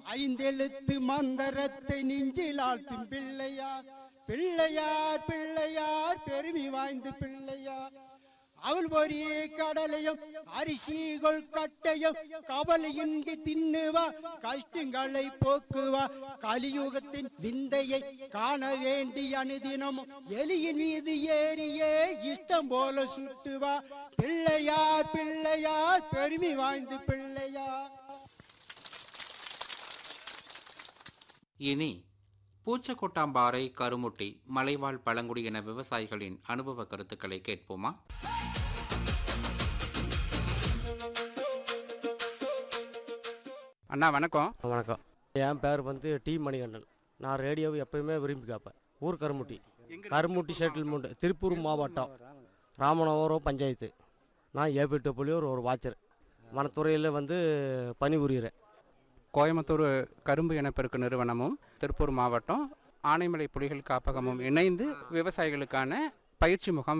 ஐந்தெழுத்து மந்திரத்தை நெஞ்சில் ஆழ்த்தும் பிள்ளையார் பிள்ளையார் பிள்ளையார் பெருமை வாய்ந்த பிள்ளையார் அவள் ஒரு கடலையும் அரிசிகள் கட்டையும் கவலையின்றி தின்னுவா கஷ்டங்களை போக்குவா கலியுகத்தின் விந்தையை காண வேண்டி அனுதினமும் எலியின் மீது ஏறியே இஷ்டம் போல சுட்டுவா பிள்ளையார் பிள்ளையார் பெருமை வாய்ந்த பிள்ளையார் இனி பூச்சக்கொட்டாம்பாறை கருமுட்டி மலைவாழ் பழங்குடியின விவசாயிகளின் அனுபவ கருத்துக்களை கேட்போமா அண்ணா வணக்கம் வணக்கம் என் பேர் வந்து டி மணிகண்டன் நான் ரேடியோவை எப்பயுமே விரும்பி கேட்பேன் ஊர் கருமுட்டி கருமுட்டி செட்டில்மெண்ட் திருப்பூர் மாவட்டம் ராமநாதபுரம் பஞ்சாயத்து நான் ஏபி டபிள்யூர் ஒரு வாட்சர் வனத்துறையில் வந்து பணிபுரிகிறேன் கோயம்புத்தூர் கரும்பு இனப்பெருக்கு நிறுவனமும் திருப்பூர் மாவட்டம் ஆனைமலை புலிகள் காப்பகமும் இணைந்து விவசாயிகளுக்கான பயிற்சி முகாம்